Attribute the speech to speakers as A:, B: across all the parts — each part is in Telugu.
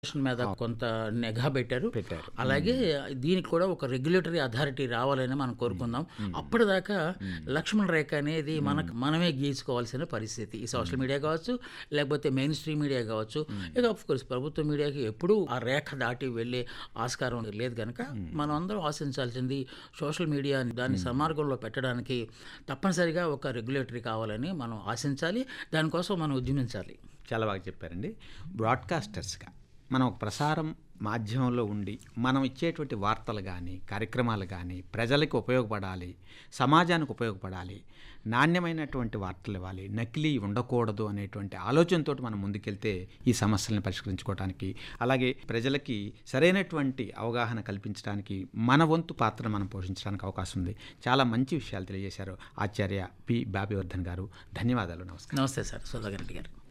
A: అడ్మినిస్ట్రేషన్ మీద కొంత నిఘా పెట్టారు
B: పెట్టారు.
A: అలాగే దీనికి కూడా ఒక రెగ్యులేటరీ అథారిటీ రావాలని మనం కోరుకుందాం అప్పటిదాకా లక్ష్మణ రేఖ అనేది మనకు మనమే గీసుకోవాల్సిన పరిస్థితి ఈ సోషల్ మీడియా కావచ్చు లేకపోతే మెయిన్ స్ట్రీమ్ మీడియా కావచ్చు ఇక ఆఫ్ కోర్స్ ప్రభుత్వ మీడియాకి ఎప్పుడూ ఆ రేఖ దాటి వెళ్ళే ఆస్కారం లేదు కనుక మనం అందరం ఆశించాల్సింది సోషల్ మీడియా దాన్ని సమార్గంలో పెట్టడానికి తప్పనిసరిగా ఒక రెగ్యులేటరీ కావాలని మనం ఆశించాలి దానికోసం మనం ఉద్యమించాలి
B: చాలా బాగా చెప్పారండి బ్రాడ్కాస్టర్స్గా మనం ఒక ప్రసారం మాధ్యమంలో ఉండి మనం ఇచ్చేటువంటి వార్తలు కానీ కార్యక్రమాలు కానీ ప్రజలకు ఉపయోగపడాలి సమాజానికి ఉపయోగపడాలి నాణ్యమైనటువంటి వార్తలు ఇవ్వాలి నకిలీ ఉండకూడదు అనేటువంటి ఆలోచనతో మనం ముందుకెళ్తే ఈ సమస్యలను పరిష్కరించుకోవడానికి అలాగే ప్రజలకి సరైనటువంటి అవగాహన కల్పించడానికి మన వంతు పాత్రను మనం పోషించడానికి అవకాశం ఉంది చాలా మంచి విషయాలు తెలియజేశారు ఆచార్య పి బాబివర్ధన్ గారు ధన్యవాదాలు నమస్కారం
A: నమస్తే సార్ సుధాకర్ రెడ్డి గారు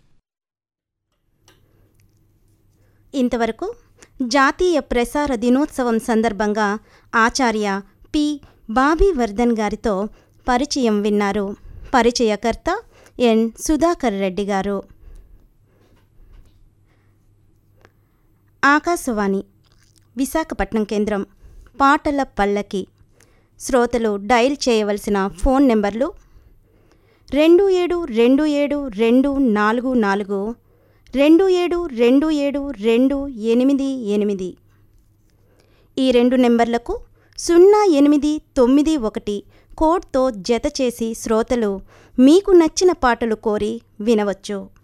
C: ఇంతవరకు జాతీయ ప్రసార దినోత్సవం సందర్భంగా ఆచార్య పి బాబీవర్ధన్ గారితో పరిచయం విన్నారు పరిచయకర్త ఎన్ సుధాకర్ రెడ్డి గారు ఆకాశవాణి విశాఖపట్నం కేంద్రం పాటల పల్లకి శ్రోతలు డయల్ చేయవలసిన ఫోన్ నెంబర్లు రెండు ఏడు రెండు ఏడు రెండు నాలుగు నాలుగు రెండు ఏడు రెండు ఏడు రెండు ఎనిమిది ఎనిమిది ఈ రెండు నెంబర్లకు సున్నా ఎనిమిది తొమ్మిది ఒకటి కోడ్తో జత చేసి శ్రోతలు మీకు నచ్చిన పాటలు కోరి వినవచ్చు